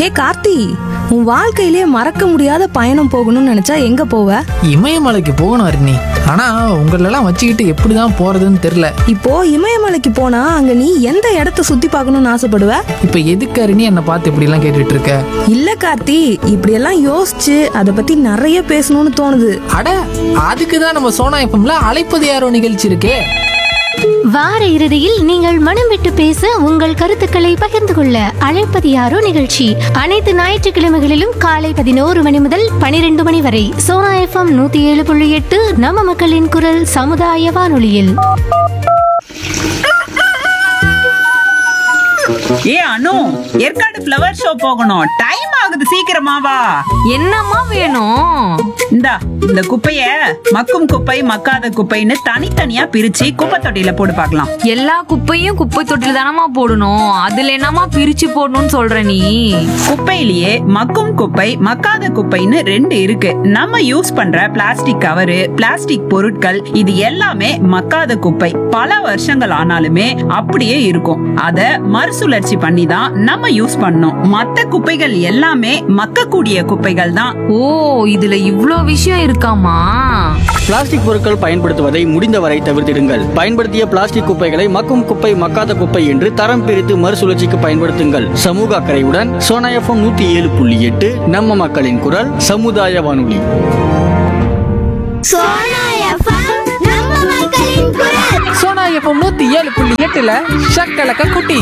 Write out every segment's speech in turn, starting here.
ஹே கார்த்தி உன் வாழ்க்கையிலே மறக்க முடியாத பயணம் போகணும்னு நினைச்சா எங்க போவ இமயமலைக்கு போகணும் அருணி ஆனா உங்களெல்லாம் வச்சுக்கிட்டு எப்படி தான் போறதுன்னு தெரில இப்போ இமயமலைக்கு போனா அங்க நீ எந்த இடத்த சுத்தி பார்க்கணும்னு ஆசைப்படுவ இப்போ எதுக்கு அருணி என்னை பார்த்து இப்படிலாம் கேட்டுட்டு இருக்க இல்ல கார்த்தி இப்படியெல்லாம் யோசிச்சு அதை பத்தி நிறைய பேசணும்னு தோணுது அட அதுக்கு தான் நம்ம சோனா எஃப்எம்ல அழைப்பது யாரோ நிகழ்ச்சி இருக்கே வார இறுதியில் நீங்கள் மனம் விட்டு பேச உங்கள் கருத்துக்களை பகிர்ந்து கொள்ள அழைப்பது யாரோ நிகழ்ச்சி அனைத்து ஞாயிற்றுக்கிழமைகளிலும் காலை பதினோரு மணி முதல் பனிரெண்டு மணி வரை சோனா எஃப்எம் நூத்தி ஏழு புள்ளி எட்டு நம்ம மக்களின் குரல் சமுதாய வானொலியில் ஏ அனு ஏற்காடு ஃப்ளவர் ஷோ போகணும் டைம் ஆகுது சீக்கிரமா வா என்னம்மா வேணும் இந்தா இந்த குப்பைய மக்கும் குப்பை மக்காத குப்பைன்னு தனித்தனியா பிரிச்சு குப்பை தொட்டியில போட்டு பார்க்கலாம் எல்லா குப்பையும் குப்பை தொட்டில தானம்மா போடணும் அதுல என்னம்மா பிரிச்சு போடணும்னு சொல்ற நீ குப்பையிலேயே மக்கும் குப்பை மக்காத குப்பைன்னு ரெண்டு இருக்கு நம்ம யூஸ் பண்ற பிளாஸ்டிக் கவரு பிளாஸ்டிக் பொருட்கள் இது எல்லாமே மக்காத குப்பை பல வருஷங்கள் ஆனாலுமே அப்படியே இருக்கும் அத மறுசுழற்சி பண்ணி தான் நம்ம யூஸ் பண்ணோம் மத்த குப்பைகள் எல்லாமே மக்கக்கூடிய குப்பைகள் தான் ஓ இதுல இவ்ளோ விஷயம் இருக்காமா பிளாஸ்டிக் பொருட்கள் பயன்படுத்துவதை முடிந்தவரை தவிர்த்திடுங்கள் பயன்படுத்திய பிளாஸ்டிக் குப்பைகளை மக்கும் குப்பை மக்காத குப்பை என்று தரம் பிரித்து மறுசுழற்சிக்கு பயன்படுத்துங்கள் சமூக அக்கறையுடன் சோனா எஃப்எம் நூத்தி ஏழு புள்ளி எட்டு நம்ம மக்களின் குரல் சமுதாய வானொலி சோனா எஃப்எம் நூத்தி ஏழு புள்ளி எட்டுல ஷக்கலக்க குட்டி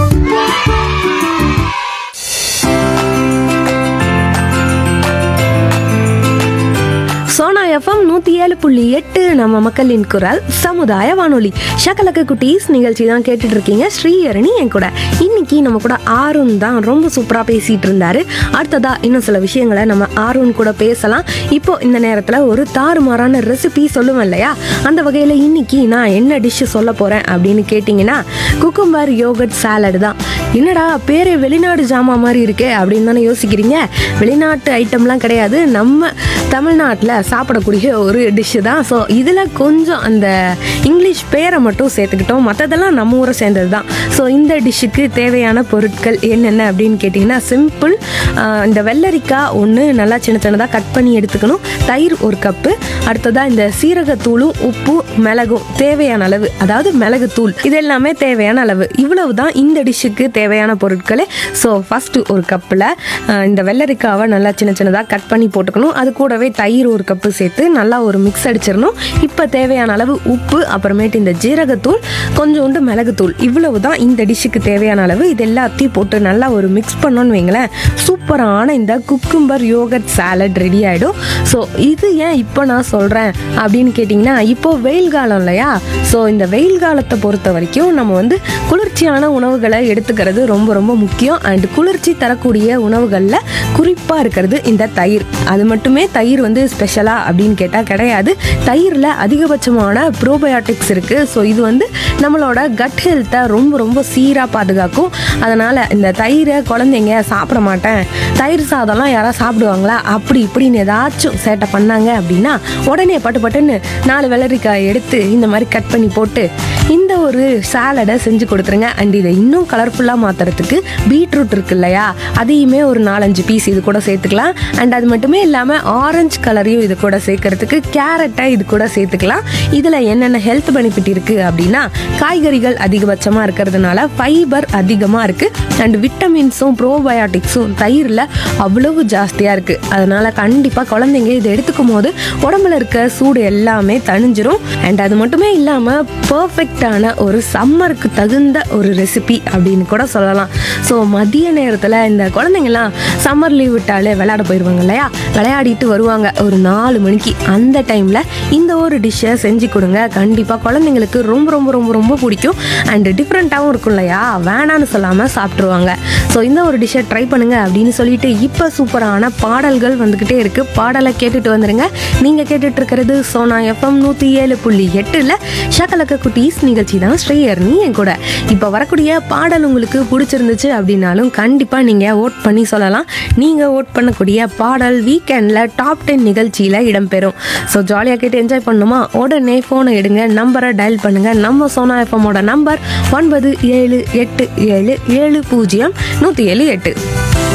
சோனா எஃப்எம் நூத்தி ஏழு புள்ளி எட்டு நம்ம மக்களின் குரல் சமுதாய வானொலி ஷக்கலக்க குட்டீஸ் நிகழ்ச்சி தான் கேட்டுட்டு இருக்கீங்க ஸ்ரீஹரணி என் கூட இன்னைக்கு நம்ம கூட ஆருண் தான் ரொம்ப சூப்பரா பேசிட்டு இருந்தாரு அடுத்ததா இன்னும் சில விஷயங்களை நம்ம ஆருண் கூட பேசலாம் இப்போ இந்த நேரத்துல ஒரு தாறுமாறான ரெசிபி சொல்லுவேன் இல்லையா அந்த வகையில இன்னைக்கு நான் என்ன டிஷ் சொல்ல போறேன் அப்படின்னு கேட்டிங்கன்னா குக்கும்பர் யோகட் சாலட் தான் என்னடா பேரே வெளிநாடு ஜாமா மாதிரி இருக்கே அப்படின்னு தானே யோசிக்கிறீங்க வெளிநாட்டு ஐட்டம்லாம் கிடையாது நம்ம தமிழ்நாட்டில் சாப்பிடக்கூடிய ஒரு டிஷ்ஷு தான் ஸோ இதில் கொஞ்சம் அந்த இங்கிலீஷ் பேரை மட்டும் சேர்த்துக்கிட்டோம் மற்றதெல்லாம் நம்ம ஊரை சேர்ந்தது தான் ஸோ இந்த டிஷ்ஷுக்கு தேவையான பொருட்கள் என்னென்ன அப்படின்னு கேட்டிங்கன்னா சிம்பிள் இந்த வெள்ளரிக்காய் ஒன்று நல்லா சின்ன சின்னதாக கட் பண்ணி எடுத்துக்கணும் தயிர் ஒரு கப்பு அடுத்ததாக இந்த சீரகத்தூளும் உப்பு மிளகும் தேவையான அளவு அதாவது மிளகுத்தூள் இது எல்லாமே தேவையான அளவு இவ்வளவு தான் இந்த டிஷ்ஷுக்கு தேவையான பொருட்களே ஸோ ஃபஸ்ட்டு ஒரு கப்பில் இந்த வெள்ளரிக்காவை நல்லா சின்ன சின்னதாக கட் பண்ணி போட்டுக்கணும் அது கூடவே தயிர் ஒரு கப்பு சேர்த்து நல்லா ஒரு மிக்ஸ் அடிச்சிடணும் இப்போ தேவையான அளவு உப்பு அப்புறமேட்டு இந்த ஜீரகத்தூள் கொஞ்சோண்டு மிளகுத்தூள் இவ்வளவு தான் இந்த டிஷ்ஷுக்கு தேவையான அளவு இது எல்லாத்தையும் போட்டு நல்லா ஒரு மிக்ஸ் பண்ணோன்னு வைங்களேன் சூப்பரான இந்த குக்கும்பர் யோகட் சாலட் ரெடி ஆகிடும் ஸோ இது ஏன் இப்போ நான் சொல்கிறேன் அப்படின்னு கேட்டிங்கன்னா இப்போ வெயில் காலம் இல்லையா ஸோ இந்த வெயில் காலத்தை பொறுத்த வரைக்கும் நம்ம வந்து குளிர்ச்சியான உணவுகளை எடுத்துக்கிறது ரொம்ப ரொம்ப முக்கியம் அண்ட் குளிர்ச்சி தரக்கூடிய உணவுகளில் குறிப்பாக இருக்கிறது இந்த தயிர் அது மட்டுமே தயிர் வந்து ஸ்பெஷலா அப்படின்னு கேட்டால் கிடையாது தயிரில் அதிகபட்சமான ப்ரோபயோட்டிக்ஸ் இருக்குது ஸோ இது வந்து நம்மளோட கட் ஹெல்த்தை ரொம்ப ரொம்ப சீராக பாதுகாக்கும் அதனால் இந்த தயிரை குழந்தைங்க சாப்பிட மாட்டேன் தயிர் சாதம்லாம் யாராவது சாப்பிடுவாங்களா அப்படி இப்படின்னு ஏதாச்சும் சேட்டை பண்ணாங்க அப்படின்னா உடனே பட்டு பட்டுன்னு நாலு வெள்ளரிக்காய் எடுத்து இந்த மாதிரி கட் பண்ணி போட்டு இந்த ஒரு சாலடை செஞ்சு கொடுத்துருங்க அண்ட் இதை இன்னும் கலர்ஃபுல்லாக மாற்றுறதுக்கு பீட்ரூட் இருக்கு இல்லையா அதையுமே ஒரு நாலஞ்சு பீஸ் இது கூட சேர்த்துக்கலாம் அண்ட் அது மட்டுமே இல்லாமல் ஆரஞ்சு கலரையும் இது கூட சேர்க்கறதுக்கு கேரட்டை இது கூட சேர்த்துக்கலாம் இதில் என்னென்ன ஹெல்த் பெனிஃபிட் இருக்குது அப்படின்னா காய்கறிகள் அதிகபட்சமாக இருக்கிறதுனால ஃபைபர் அதிகமாக இருக்குது அண்ட் விட்டமின்ஸும் ப்ரோபயோட்டிக்ஸும் தயிரில் அவ்வளவு ஜாஸ்தியாக இருக்குது அதனால் கண்டிப்பாக குழந்தைங்க இதை எடுத்துக்கும் போது உடம்புல இருக்க சூடு எல்லாமே தணிஞ்சிரும் அண்ட் அது மட்டுமே இல்லாமல் பர்ஃபெக்டான ஒரு சம்மருக்கு தகுந்த ஒரு ரெசிபி அப்படின்னு கூட சொல்லலாம் ஸோ மதிய நேரத்தில் இந்த குழந்தைங்கலாம் சம்மர் லீவ் விட்டாலே விளையாட போயிடுவாங்க இல்லையா விளையாடிட்டு வருவாங்க ஒரு நாலு மணிக்கு அந்த டைமில் இந்த ஒரு டிஷ்ஷை செஞ்சு கொடுங்க கண்டிப்பாக குழந்தைங்களுக்கு ரொம்ப ரொம்ப ரொம்ப ரொம்ப பிடிக்கும் அண்ட் டிஃப்ரெண்ட்டாகவும் இருக்கும் இல்லையா வேணான்னு சொல்லாமல் சாப்பிட்ருவாங்க ஸோ இந்த ஒரு டிஷ்ஷை ட்ரை பண்ணுங்க அப்படின்னு சொல்லிட்டு இப்போ சூப்பரான பாடல்கள் வந்துக்கிட்டே இருக்கு பாடலை கேட்டுட்டு வந்துருங்க நீங்கள் கேட்டுட்டு இருக்கிறது சோனா எஃப்எம் நூற்றி ஏழு புள்ளி எட்டில் ஷகலக்க குட்டீஸ் நிகழ்ச்சி தான் ஸ்ரீயர்னி என் கூட இப்போ வரக்கூடிய பாடல் உங்களுக்கு பிடிச்சிருந்துச்சு அப்படின்னாலும் கண்டிப்பாக நீங்கள் ஓட் பண்ணி சொல்லலாம் நீங்கள் ஓட் பண்ணக்கூடிய பாடல் வீக்கெண்டில் டாப் டென் நிகழ்ச்சியில் இடம்பெறும் ஸோ ஜாலியாக கேட்டு என்ஜாய் பண்ணுமா உடனே ஃபோனை எடுங்க நம்பரை டயல் பண்ணுங்க நம்ம சோனா எஃப்எம்மோட நம்பர் ஒன்பது ஏழு எட்டு ஏழு ஏழு பூஜ்ஜியம் நூற்றி ஏழு எட்டு